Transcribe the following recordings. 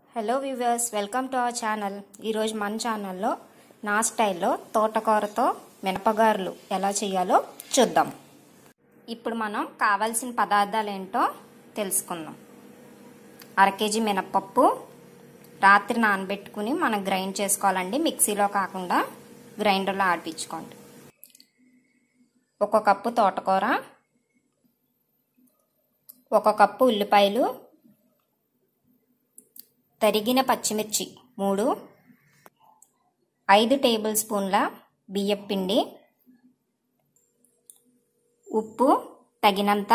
hello viewers welcome to our channel ఈరోజు మన ఛానల్లో నా స్టైల్లో తోటకూరతో మినపగారులు ఎలా చేయాలో చూద్దాం ఇప్పుడు మనం కావాల్సిన పదార్థాలు ఏంటో తెలుసుకుందాం అర కేజీ మినపప్పు రాత్రి నానబెట్టుకుని మనం గ్రైండ్ చేసుకోవాలండి మిక్సీలో కాకుండా గ్రైండర్లో ఆడిపించుకోండి ఒక కప్పు తోటకూర ఒక కప్పు ఉల్లిపాయలు తరిగిన పచ్చిమిర్చి మూడు ఐదు టేబుల్ స్పూన్ల బియ్యం పిండి ఉప్పు తగినంత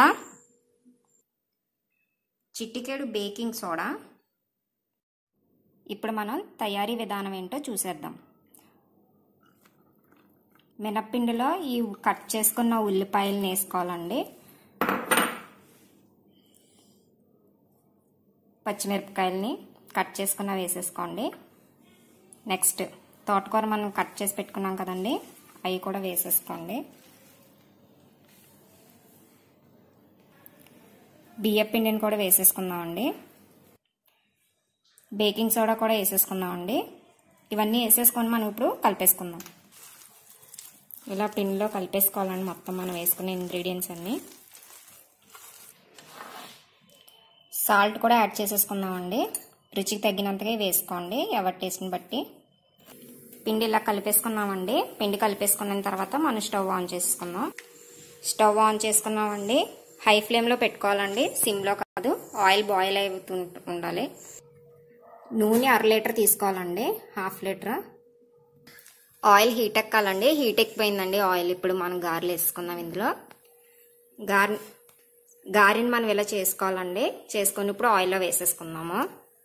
చిటికెడు బేకింగ్ సోడా ఇప్పుడు మనం తయారీ విధానం ఏంటో చూసేద్దాం మినప్పిండిలో ఈ కట్ చేసుకున్న ఉల్లిపాయలను వేసుకోవాలండి పచ్చిమిరపకాయలని కట్ చేసుకున్న వేసేసుకోండి నెక్స్ట్ తోటకూర మనం కట్ చేసి పెట్టుకున్నాం కదండి అవి కూడా వేసేసుకోండి బియ్య పిండిని కూడా వేసేసుకుందామండి బేకింగ్ సోడా కూడా వేసేసుకుందామండి ఇవన్నీ వేసేసుకొని మనం ఇప్పుడు కలిపేసుకుందాం ఇలా పిండిలో కలిపేసుకోవాలండి మొత్తం మనం వేసుకునే ఇంగ్రీడియంట్స్ అన్నీ సాల్ట్ కూడా యాడ్ చేసేసుకుందామండి రుచికి తగ్గినంతగా వేసుకోండి ఎవరి టేస్ట్ని బట్టి పిండి ఇలా కలిపేసుకున్నామండి పిండి కలిపేసుకున్న తర్వాత మనం స్టవ్ ఆన్ చేసుకుందాం స్టవ్ ఆన్ చేసుకున్నామండి హై ఫ్లేమ్లో పెట్టుకోవాలండి సిమ్లో కాదు ఆయిల్ బాయిల్ అవుతూ ఉండాలి నూనె అర లీటర్ తీసుకోవాలండి హాఫ్ లీటర్ ఆయిల్ హీట్ ఎక్కాలండి హీట్ ఎక్కిపోయిందండి ఆయిల్ ఇప్పుడు మనం గారెలు వేసుకుందాం ఇందులో గార్ గారిని మనం ఇలా చేసుకోవాలండి చేసుకొని ఇప్పుడు ఆయిల్లో వేసేసుకుందాము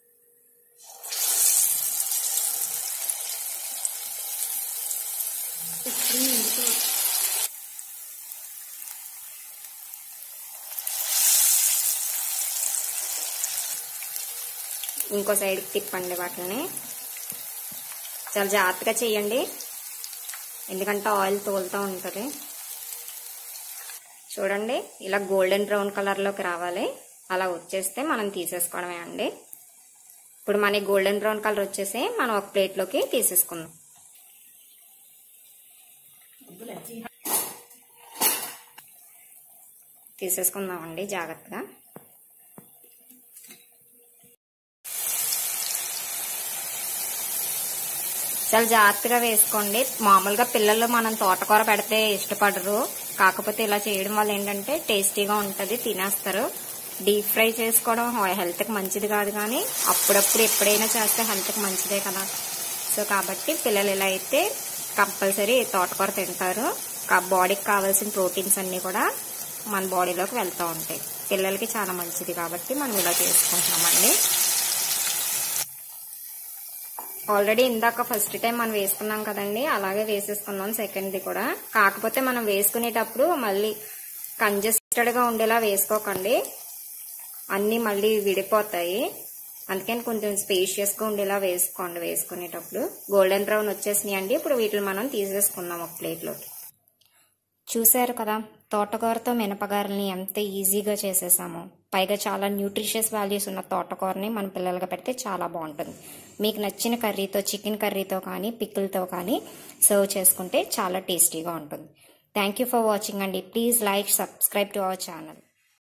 ఇంకో సైడ్కి తిప్పండి వాటిని చాలా జాగ్రత్తగా చేయండి ఎందుకంటే ఆయిల్ తోలుతూ ఉంటుంది చూడండి ఇలా గోల్డెన్ బ్రౌన్ కలర్లోకి రావాలి అలా వచ్చేస్తే మనం తీసేసుకోవడమే అండి ఇప్పుడు మన గోల్డెన్ బ్రౌన్ కలర్ వచ్చేసి మనం ఒక ప్లేట్లోకి తీసేసుకుందాం తీసేసుకుందామండి జాగ్రత్తగా చాలా జాగ్రత్తగా వేసుకోండి మామూలుగా పిల్లలు మనం తోటకూర పెడితే ఇష్టపడరు కాకపోతే ఇలా చేయడం వల్ల ఏంటంటే టేస్టీగా ఉంటుంది తినేస్తారు డీప్ ఫ్రై చేసుకోవడం హెల్త్కి మంచిది కాదు కానీ అప్పుడప్పుడు ఎప్పుడైనా చేస్తే హెల్త్కి మంచిదే కదా సో కాబట్టి పిల్లలు ఇలా అయితే కంపల్సరీ తోటకూర తింటారు బాడీకి కావాల్సిన ప్రోటీన్స్ అన్నీ కూడా మన బాడీలోకి వెళ్తూ ఉంటాయి పిల్లలకి చాలా మంచిది కాబట్టి మనం ఇలా చేసుకుంటున్నామండి ఆల్రెడీ ఇందాక ఫస్ట్ టైం మనం వేసుకున్నాం కదండి అలాగే వేసేసుకున్నాం సెకండ్ది కూడా కాకపోతే మనం వేసుకునేటప్పుడు మళ్ళీ కంజెస్టెడ్గా ఉండేలా వేసుకోకండి అన్నీ మళ్ళీ విడిపోతాయి అందుకని కొంచెం స్పేషియస్గా ఉండేలా వేసుకోండి వేసుకునేటప్పుడు గోల్డెన్ బ్రౌన్ వచ్చేసినాయి అండి ఇప్పుడు వీటిని మనం తీసేసుకుందాం ఒక ప్లేట్లోకి చూశారు కదా తోటకూరతో మినపగారల్ని ఎంత ఈజీగా చేసేసామో పైగా చాలా న్యూట్రిషియస్ వాల్యూస్ ఉన్న తోటకూరని మన పిల్లలుగా పెడితే చాలా బాగుంటుంది మీకు నచ్చిన కర్రీతో చికెన్ కర్రీతో కానీ పిక్కులతో కానీ సర్వ్ చేసుకుంటే చాలా టేస్టీగా ఉంటుంది థ్యాంక్ యూ ఫర్ వాచింగ్ అండి please like subscribe to our channel